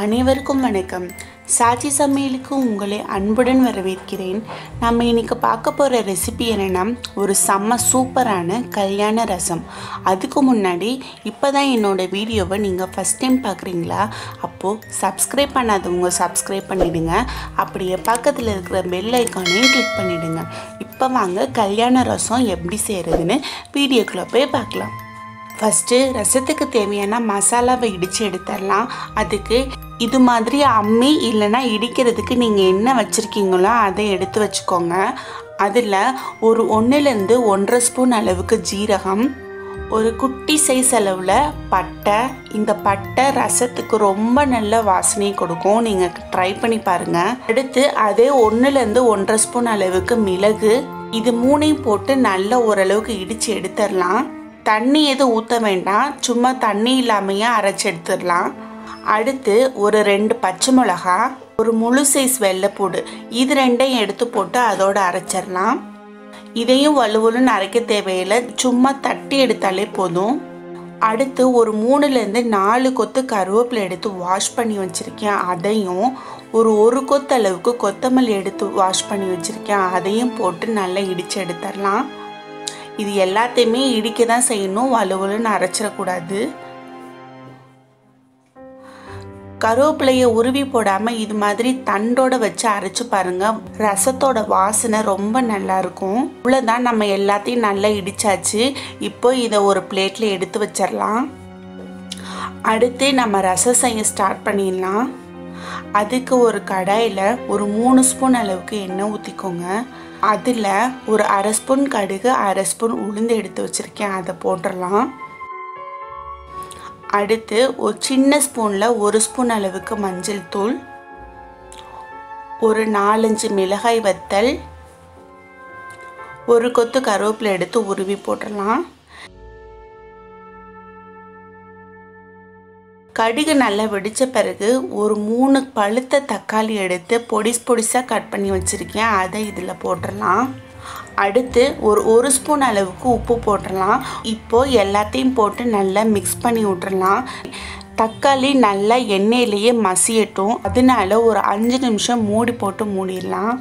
அனைவருக்கும் வணக்கம் சாச்சி சமையலுக்கு உங்களை அன்புடன் வரவேற்கிறேன் நம்ம இன்னைக்கு பார்க்க போகிற ரெசிபி என்னென்னா ஒரு செம்ம சூப்பரான கல்யாண ரசம் அதுக்கு முன்னாடி இப்போ தான் என்னோடய வீடியோவை நீங்கள் ஃபஸ்ட் டைம் பார்க்குறீங்களா அப்போது சப்ஸ்கிரைப் பண்ணாதவங்க சப்ஸ்கிரைப் பண்ணிவிடுங்க அப்படியே பக்கத்தில் இருக்கிற பெல் ஐக்கானையும் கிளிக் பண்ணிவிடுங்க இப்போ வாங்க கல்யாண ரசம் எப்படி செய்கிறதுன்னு வீடியோக்குள்ளே போய் பார்க்கலாம் ஃபஸ்ட்டு ரசத்துக்கு தேவையான மசாலாவை இடித்து எடுத்துடலாம் அதுக்கு இது மாதிரி அம்மி இல்லைன்னா இடிக்கிறதுக்கு நீங்கள் என்ன வச்சுருக்கீங்களோ அதை எடுத்து வச்சுக்கோங்க அதில் ஒரு ஒன்றுலேருந்து ஒன்றரை ஸ்பூன் அளவுக்கு ஜீரகம் ஒரு குட்டி சைஸ் அளவில் பட்டை இந்த பட்டை ரசத்துக்கு ரொம்ப நல்ல வாசனையை கொடுக்கும் நீங்கள் ட்ரை பண்ணி பாருங்கள் அடுத்து அதே ஒன்றுலேருந்து ஒன்றரை ஸ்பூன் அளவுக்கு மிளகு இது மூணையும் போட்டு நல்ல ஓரளவுக்கு இடித்து எடுத்துடலாம் தண்ணி எதுவும் ஊற்ற வேண்டாம் சும்மா தண்ணி இல்லாமையே அரைச்சி எடுத்துடலாம் அடுத்து ஒரு ரெண்டு பச்சை மிளகா ஒரு முழு சைஸ் வெள்ளைப்பூடு இது ரெண்டையும் எடுத்து போட்டு அதோட அரைச்சிடலாம் இதையும் வலுவலுன்னு அரைக்க தேவையில்லை சும்மா தட்டி எடுத்தாலே போதும் அடுத்து ஒரு மூணுலேருந்து நாலு கொத்து கருவேப்பிலை எடுத்து வாஷ் பண்ணி வச்சுருக்கேன் அதையும் ஒரு ஒரு கொத்து அளவுக்கு கொத்தமல்லி எடுத்து வாஷ் பண்ணி வச்சுருக்கேன் அதையும் போட்டு நல்லா இடித்து எடுத்துடலாம் இது எல்லாத்தையுமே இடிக்க தான் செய்யணும் வலுவலுன்னு அரைச்சிடக்கூடாது கருவேப்பிலையை உருவி போடாமல் இது மாதிரி தண்டோட வச்சு அரைச்சி பாருங்க ரசத்தோட வாசனை ரொம்ப நல்லா இருக்கும் இவ்வளோதான் நம்ம எல்லாத்தையும் நல்லா இடிச்சாச்சு இப்போ இதை ஒரு பிளேட்டில் எடுத்து வச்சிடலாம் அடுத்து நம்ம ரசம் செய்ய ஸ்டார்ட் பண்ணிடலாம் அதுக்கு ஒரு கடாயில் ஒரு மூணு ஸ்பூன் அளவுக்கு எண்ணெய் ஊற்றிக்கோங்க அதில் ஒரு அரை ஸ்பூன் கடுகு அரை ஸ்பூன் உளுந்து எடுத்து வச்சுருக்கேன் அதை போட்டுடலாம் அடுத்து ஒரு சின்ன ஸ்பூனில் ஒரு ஸ்பூன் அளவுக்கு மஞ்சள் தூள் ஒரு நாலஞ்சு மிளகாய் வத்தல் ஒரு கொத்து கருவேப்பிலை எடுத்து உருவி போட்டுடலாம் கடுகு நல்லா வெடித்த பிறகு ஒரு மூணு பழுத்த தக்காளி எடுத்து பொடிஸ் பொடிசாக கட் பண்ணி வச்சுருக்கேன் அதை இதில் போட்டுடலாம் அடுத்து ஒரு ஒரு ஸ்பூன் அளவுக்கு உப்பு போட்டுடலாம் இப்போது எல்லாத்தையும் போட்டு நல்லா மிக்ஸ் பண்ணி விட்டுறலாம் தக்காளி நல்லா எண்ணெயிலேயே மசியட்டும் அதனால ஒரு அஞ்சு நிமிஷம் மூடி போட்டு மூடிடலாம்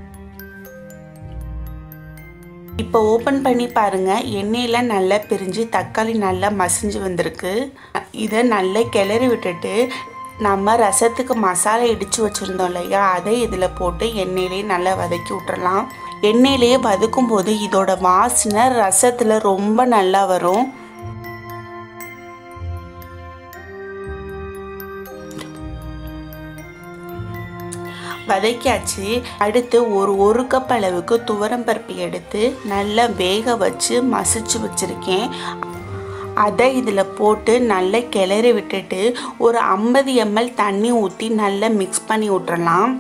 இப்போ ஓப்பன் பண்ணி பாருங்கள் எண்ணெயில் நல்லா பிரிஞ்சு தக்காளி நல்லா மசிஞ்சு வந்திருக்கு இதை நல்லா கிளறி விட்டுட்டு நம்ம ரசத்துக்கு மசாலா இடித்து வச்சுருந்தோம் இல்லையா அதை இதில் போட்டு எண்ணெயிலே நல்லா வதக்கி விட்டுறலாம் எண்ணெயிலேயே வதக்கும் போது இதோட வாசனை ரசத்தில் ரொம்ப நல்லா வரும் வதக்கியாச்சு அடுத்து ஒரு ஒரு கப் அளவுக்கு துவரம் பருப்பு எடுத்து நல்லா வேக வச்சு மசிச்சு வச்சுருக்கேன் அதை இதில் போட்டு நல்லா கிளறி விட்டுட்டு ஒரு ஐம்பது எம்எல் தண்ணி ஊற்றி நல்லா மிக்ஸ் பண்ணி விட்டுறலாம்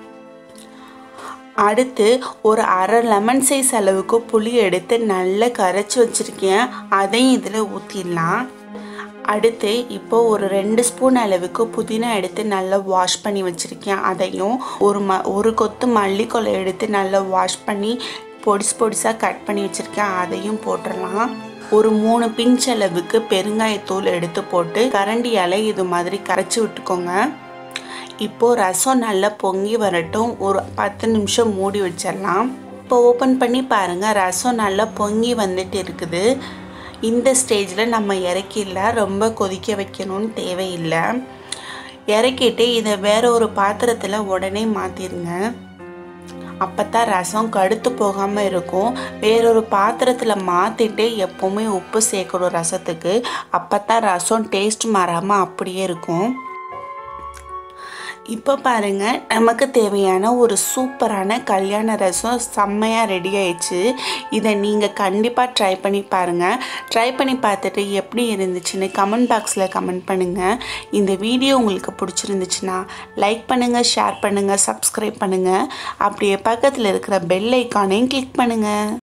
அடுத்து ஒரு அரை லெமன் சைஸ் அளவுக்கு புளி எடுத்து நல்லா கரைச்சி வச்சுருக்கேன் அதையும் இதில் ஊற்றிடலாம் அடுத்து இப்போ ஒரு ரெண்டு ஸ்பூன் அளவுக்கு புதினா எடுத்து நல்லா வாஷ் பண்ணி வச்சுருக்கேன் அதையும் ஒரு ம ஒரு கொத்து மல்லிக்கொலை எடுத்து நல்லா வாஷ் பண்ணி பொடிசு பொடிசாக கட் பண்ணி வச்சுருக்கேன் அதையும் போட்டுடலாம் ஒரு மூணு பிஞ்ச் அளவுக்கு பெருங்காயத்தூள் எடுத்து போட்டு கரண்டியால் இது மாதிரி கரைச்சி விட்டுக்கோங்க இப்போது ரசம் நல்லா பொங்கி வரட்டும் ஒரு பத்து நிமிஷம் மூடி வச்சிடலாம் இப்போ ஓப்பன் பண்ணி பாருங்கள் ரசம் நல்லா பொங்கி வந்துட்டு இருக்குது இந்த ஸ்டேஜில் நம்ம இறக்கிடல ரொம்ப கொதிக்க வைக்கணும்னு தேவையில்லை இறக்கிட்டு இதை வேற ஒரு பாத்திரத்தில் உடனே மாற்றிடுங்க அப்போ தான் ரசம் கடுத்து போகாமல் இருக்கும் வேறொரு பாத்திரத்தில் மாற்றிட்டு எப்போவுமே உப்பு சேர்க்கணும் ரசத்துக்கு அப்போ தான் ரசம் டேஸ்ட் மாறாமல் அப்படியே இருக்கும் இப்போ பாருங்கள் நமக்கு தேவையான ஒரு சூப்பரான கல்யாண ரசம் செம்மையாக ரெடி ஆயிடுச்சு இதை நீங்கள் கண்டிப்பாக ட்ரை பண்ணி பாருங்கள் ட்ரை பண்ணி பார்த்துட்டு எப்படி இருந்துச்சுன்னு கமெண்ட் பாக்ஸில் கமெண்ட் பண்ணுங்கள் இந்த வீடியோ உங்களுக்கு பிடிச்சிருந்துச்சுன்னா லைக் பண்ணுங்கள் ஷேர் பண்ணுங்கள் சப்ஸ்கிரைப் பண்ணுங்கள் அப்படியே பக்கத்தில் இருக்கிற பெல் ஐக்கானையும் கிளிக் பண்ணுங்கள்